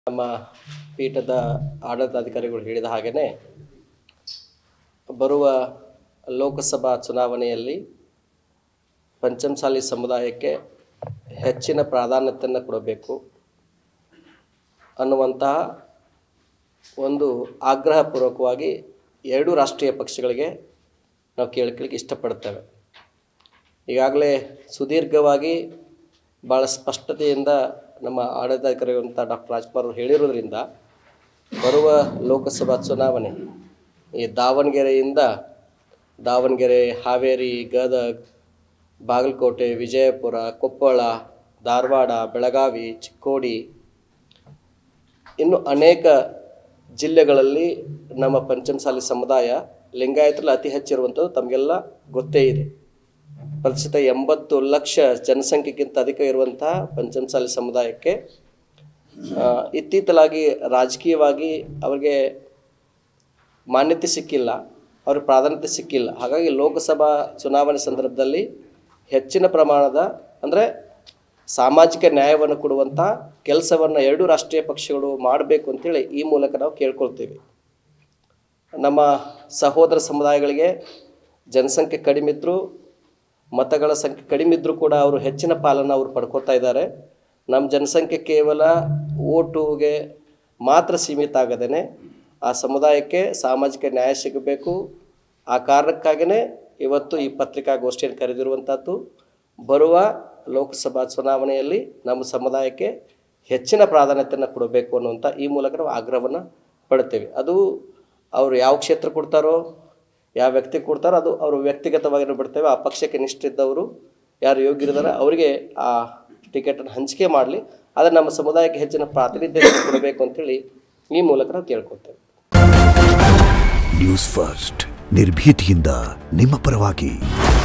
ನಮ್ಮ ಪೀಠದ ಆಡಳಿತಾಧಿಕಾರಿಗಳು ಹೇಳಿದ ಹಾಗೆಯೇ ಬರುವ ಲೋಕಸಭಾ ಚುನಾವಣೆಯಲ್ಲಿ ಪಂಚಮಸಾಲಿ ಸಮುದಾಯಕ್ಕೆ ಹೆಚ್ಚಿನ ಪ್ರಾಧಾನ್ಯತೆಯನ್ನು ಕೊಡಬೇಕು ಅನ್ನುವಂತಹ ಒಂದು ಆಗ್ರಹಪೂರ್ವಕವಾಗಿ ಎರಡೂ ರಾಷ್ಟ್ರೀಯ ಪಕ್ಷಗಳಿಗೆ ನಾವು ಕೇಳ್ಕೊಳ್ಳಿಕ್ಕೆ ಇಷ್ಟಪಡ್ತೇವೆ ಈಗಾಗಲೇ ಸುದೀರ್ಘವಾಗಿ ಭಾಳ ಸ್ಪಷ್ಟತೆಯಿಂದ ನಮ್ಮ ಆಡಳಿತಾಧಿಕಾರಿಗಳಂತ ಡಾಕ್ಟರ್ ರಾಜ್ಕುಮಾರ್ ಅವರು ಹೇಳಿರೋದ್ರಿಂದ ಬರುವ ಲೋಕಸಭಾ ಚುನಾವಣೆ ಈ ದಾವಣಗೆರೆಯಿಂದ ದಾವಣಗೆರೆ ಹಾವೇರಿ ಗದಗ್ ಬಾಗಲಕೋಟೆ ವಿಜಯಪುರ ಕೊಪ್ಪಳ ಧಾರವಾಡ ಬೆಳಗಾವಿ ಚಿಕ್ಕೋಡಿ ಇನ್ನು ಅನೇಕ ಜಿಲ್ಲೆಗಳಲ್ಲಿ ನಮ್ಮ ಪಂಚಮಸಾಲಿ ಸಮುದಾಯ ಲಿಂಗಾಯತರಲ್ಲಿ ಅತಿ ಹೆಚ್ಚಿರುವಂಥದ್ದು ತಮಗೆಲ್ಲ ಗೊತ್ತೇ ಇದೆ ಪ್ರತಿಶತ ಎಂಬತ್ತು ಲಕ್ಷ ಜನಸಂಖ್ಯೆಗಿಂತ ಅಧಿಕ ಇರುವಂತಹ ಪಂಚಮಸಾಲಿ ಸಮುದಾಯಕ್ಕೆ ಆ, ಇತ್ತೀತಲಾಗಿ ರಾಜಕೀಯವಾಗಿ ಅವರಿಗೆ ಮಾನ್ಯತೆ ಸಿಕ್ಕಿಲ್ಲ ಅವ್ರಿಗೆ ಪ್ರಾಧಾನ್ಯತೆ ಸಿಕ್ಕಿಲ್ಲ ಹಾಗಾಗಿ ಲೋಕಸಭಾ ಚುನಾವಣೆ ಸಂದರ್ಭದಲ್ಲಿ ಹೆಚ್ಚಿನ ಪ್ರಮಾಣದ ಅಂದರೆ ಸಾಮಾಜಿಕ ನ್ಯಾಯವನ್ನು ಕೊಡುವಂಥ ಕೆಲಸವನ್ನು ಎರಡೂ ರಾಷ್ಟ್ರೀಯ ಪಕ್ಷಗಳು ಮಾಡಬೇಕು ಅಂತೇಳಿ ಈ ಮೂಲಕ ನಾವು ಕೇಳ್ಕೊಳ್ತೀವಿ ನಮ್ಮ ಸಹೋದರ ಸಮುದಾಯಗಳಿಗೆ ಜನಸಂಖ್ಯೆ ಕಡಿಮೆ ಇದ್ದರೂ ಮತಗಳ ಸಂಖ್ಯೆ ಕಡಿಮೆ ಇದ್ದರೂ ಕೂಡ ಅವರು ಹೆಚ್ಚಿನ ಪಾಲನ್ನು ಅವರು ಪಡ್ಕೋತಾ ಇದ್ದಾರೆ ನಮ್ಮ ಜನಸಂಖ್ಯೆ ಕೇವಲ ಓಟುಗೆ ಮಾತ್ರ ಸೀಮಿತ ಆಗದೇ ಆ ಸಮುದಾಯಕ್ಕೆ ಸಾಮಾಜಿಕ ನ್ಯಾಯ ಸಿಗಬೇಕು ಆ ಕಾರಣಕ್ಕಾಗಿಯೇ ಇವತ್ತು ಈ ಪತ್ರಿಕಾಗೋಷ್ಠಿಯನ್ನು ಕರೆದಿರುವಂಥದ್ದು ಬರುವ ಲೋಕಸಭಾ ಚುನಾವಣೆಯಲ್ಲಿ ನಮ್ಮ ಸಮುದಾಯಕ್ಕೆ ಹೆಚ್ಚಿನ ಪ್ರಾಧಾನ್ಯತೆಯನ್ನು ಕೊಡಬೇಕು ಅನ್ನುವಂಥ ಈ ಮೂಲಕ ನಾವು ಆಗ್ರಹವನ್ನು ಪಡ್ತೇವೆ ಅದು ಅವರು ಯಾವ ಕ್ಷೇತ್ರ ಕೊಡ್ತಾರೋ ಯಾವ ವ್ಯಕ್ತಿ ಕೊಡ್ತಾರೋ ಅದು ಅವರು ವ್ಯಕ್ತಿಗತವಾಗಿ ನಾವು ಬಿಡ್ತೇವೆ ಆ ಪಕ್ಷಕ್ಕೆ ನಿಷ್ಠಿದ್ದವರು ಯಾರು ಯೋಗ್ಯರಿದ್ದಾರೆ ಅವರಿಗೆ ಆ ಟಿಕೆಟನ್ನು ಹಂಚಿಕೆ ಮಾಡಲಿ ಆದರೆ ನಮ್ಮ ಸಮುದಾಯಕ್ಕೆ ಹೆಚ್ಚಿನ ಪ್ರಾತಿನಿಧ್ಯ ಕೊಡಬೇಕು ಅಂತೇಳಿ ಈ ಮೂಲಕ ನಾವು ಕೇಳ್ಕೊತೇವೆ ನ್ಯೂಸ್ ಫಸ್ಟ್ ನಿರ್ಭೀತಿಯಿಂದ ನಿಮ್ಮ ಪರವಾಗಿ